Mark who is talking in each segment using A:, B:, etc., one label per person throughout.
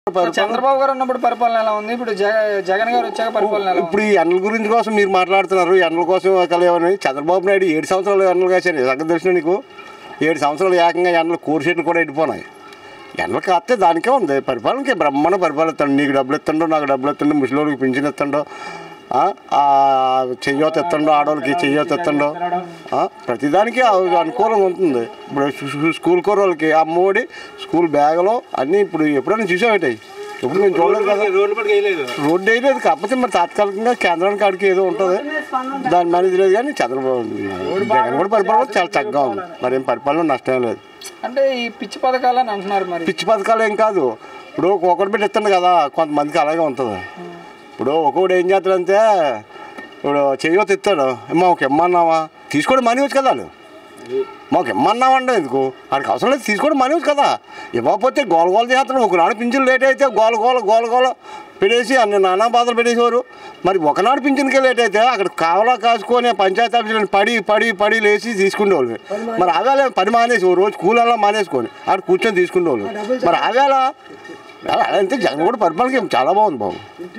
A: పరిపాలన
B: చంద్రబాబు గారు ఉన్నప్పుడు పరిపాలన ఎలా ఉంది ఇప్పుడు జగ- జగన్ గారు వచ్చాక పరిపాలన ఎలా ఉంది
A: ఇప్పుడు ఈ ఎండల గురించి కోసం మీరు మాట్లాడుతున్నారు ఎండల కోసం కలవని చంద్రబాబు నాయుడు ఏడు సంవత్సరాలు ఎండలు కాశారు సంగతి తెలిసిన నీకు ఏడు సంవత్సరాలు ఏకంగా ఎండలు కోరి చెట్లు కూడా ఎండిపోయినాయి ఎండలు కాస్తే దానికే ఉంది పరిపాలనకి బ్రహ్మాండ పరిపాలన ఇస్తాడు నీకు డబ్బులు ఇస్తుండో నాకు డబ్బులు ఇస్తుండో ముసలికి పింఛన్ ఇస్తుండో ఆ, ఆ, చెయ్యోత ఎత్తండో ఆడవాళ్ళకి చెయ్యోత ఎత్తండో ఆ, ప్రతిదానికి అవి అనుకూలంగా ఉంటుంది ఇప్పుడు స్కూ- స్కూల్ కూరలకి అమ్మఒడి స్కూల్ బ్యాగులు అన్నీ ఇప్పుడు ఎప్పుడైనా చూసామేటాయి ఇప్పుడు నేను చూడలేదు కదా
C: రోడ్లు పట్టుకు వేయలేదు
A: రోడ్డు వేయలేదు కాకపోతే మరి తాత్కాలికంగా కేంద్రానికి కాడికి ఏదో ఉంటుంది దాని మీద ఇది లేదు కానీ చంద్రబాబు జగన్ కూడా పరిపాలన చాలా చక్కగా ఉంది మరి ఏం పరిపాలన నష్టం లేదు
B: అంటే ఈ పిచ్చి పథకాలని అంటున్నారు మరి
A: పిచ్చి పథకాలు ఏం కాదు ఇప్పుడు ఒకటి పెట్టి ఇస్తుంది కదా కొంతమందికి అలాగే ఉంటుంది ఇప్పుడు ఒక్కొక్కడు ఏం చేస్తాడంటే ఇప్పుడు చెయ్యొద్దు ఇస్తాడు మాకు ఇమ్మన్నావా తీసుకోవడం మనీ వచ్చు కదా వాళ్ళు మాకు ఇమ్మన్నామండి ఎందుకు వాడికి అవసరం లేదు తీసుకోవడం మనీ వచ్చు కదా ఇవ్వకపోతే గోల గోల చేస్తాడు ఒకనాడు పింఛన్ లేట్ అయితే గోల గోల గోల గోల పెట్టేసి అన్ని నానా బాధలు పెట్టేసేవారు మరి ఒకనాడు పింఛన్కే లేట్ అయితే అక్కడ కావలా కాసుకొని పంచాయతీ ఆఫీసులను పడి పడి పడి లేచి తీసుకునేవాళ్ళు మరి ఆవేళ పని మానేసి ఓ రోజు కూలల్లా మానేసుకొని ఆడ కూర్చొని తీసుకునేవాళ్ళు మరి ఆవేళ అలా అంటే జగన్ కూడా పరిపాలన చాలా బాగుంది బాబు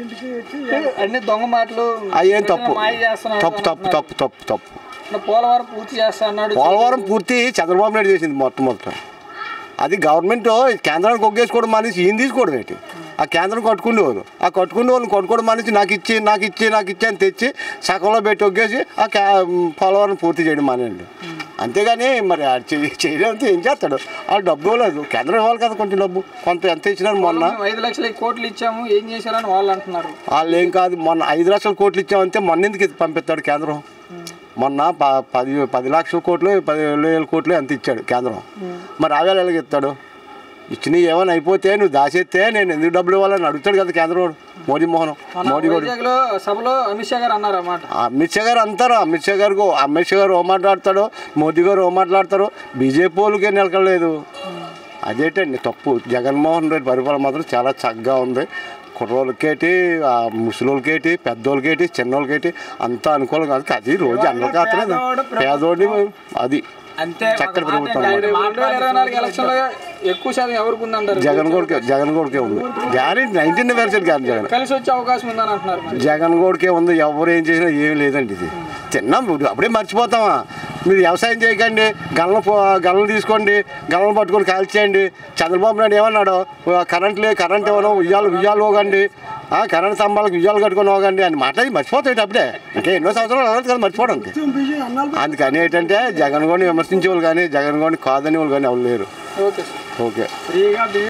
B: అన్ని దొంగ మాటలు
A: అయ్యేం తప్పు
B: మాయ చేస్తున్నాడు
A: తప్పు తప్పు తప్పు తప్పు తప్పు
B: అంటే పోలవరం పూర్తి చేస్తా అన్నాడు
A: పోలవరం పూర్తి చంద్రబాబు నాయుడు చేసింది మొత్తం మొత్తం అది గవర్నమెంట్ కేంద్రానికి ఒగ్గేసుకోవడం మానేసి ఈయన తీసుకోవడం ఏంటి ఆ కేంద్రం కట్టుకునేవారు ఆ కట్టుకునే వాళ్ళని కొట్టుకోవడం మానేసి నాకు ఇచ్చి నాకు ఇచ్చి నాకు ఇచ్చి అని తెచ్చి సగంలో పెట్టి ఒగ్గేసి ఆ కే పోలవరం పూర్తి చేయడం మానేయండి అంతేగాని మరి ఆ చెయ్య- చేయడంతో ఏం చేస్తాడు ఆ డబ్బు ఇవ్వలేదు కేంద్రం ఇవ్వాలి కదా కొంచెం డబ్బు కొంత ఎంత ఇచ్చినారు మొన్న
B: మేము ఐదు లక్షల కోట్లు ఇచ్చాము ఏం చేశారని వాళ్ళు అంటున్నారు
A: వాళ్ళు ఏం కాదు మొన్న ఐదు లక్షల కోట్లు ఇచ్చామంటే మొన్న ఎందుకు ఇది పంపిస్తాడు కేంద్రం మొన్న ప పది పది లక్షల కోట్లు పది వేల కోట్లు ఎంత ఇచ్చాడు కేంద్రం మరి ఆవేళ ఎలాగ ఇస్తాడు ఇచ్చినవి ఏమైనా అయిపోతే నువ్వు దాచేస్తే నేను ఎందుకు డబ్బులు ఇవ్వాలని అడుగుతాడు కదా కేంద్రం వాడు మోడీ మోహన్ మోడీ కూడా
B: వైజాగ్ లో సభలో అమిత్ షా గారు అన్నారు అన్నమాట
A: అమిత్ షా గారు అంటారు అమిత్ షా గారు అమిత్ షా గారు ఓ మాట్లాడతాడు మోదీ గారు ఓ మాట్లాడతారు బీజేపీ వాళ్ళకే నిలకలేదు అదేటండి తప్పు జగన్మోహన్ రెడ్డి పరిపాలన మాత్రం చాలా చక్కగా ఉంది కుర్రోళ్ళకేటి ఆ ముసలోళ్ళకేటి పెద్దోళ్ళకేటి చిన్నోళ్ళకేటి అంతా అనుకూలంగా ఉంది అది రోజు అందరికీ అతనే పేదోడి అది
C: అంతే
A: చక్కటి ప్రభుత్వం
B: రెండు వేల ఇరవై నాలుగు ఎలక్షన్ లో ఎక్కువ శాతం ఎవరికి ఉందంటారు
A: జగన్ గోడికే జగన్ గోడికే ఉంది guarantee nineteen percent guarantee Jagan
B: కలిసి వచ్చే అవకాశం ఉందని అంటున్నారు మరి
A: జగన్ గోడికే ఉంది ఎవరు ఏం చేసినా ఏమీ లేదండి ఇది తిన్నాం ఇప్పుడు అప్పుడే మర్చిపోతామా మీరు వ్యవసాయం చేయకండి గల్లలు పో- గల్లలు తీసుకోండి గల్లలు పట్టుకొని కాల్చేయండి చంద్రబాబు నాయుడు ఏమన్నాడు "ఆ, కరెంట్ లే కరెంట్ ఇవ్వను ఉయ్యాలు ఉయ్యాలు పోగండి ఆ, కరెంట్ స్తంభాలకు ఉయ్యాలు కట్టుకొని పోగండి అని మాట్లాడి మర్చిపోతాయి అప్పుడే ఇంకా ఎన్నో సంవత్సరాలు అవ్వదు కదా మర్చిపోవడానికి అందుకని ఏంటంటే జగన్ గోడిని విమర్శించే వాళ్ళు కానీ జగన్ గోడిని కాదని వాళ్ళు కానీ ఎవరు లేరు
B: ఓకే సార్
A: ఓకే
B: ఫ్రీగా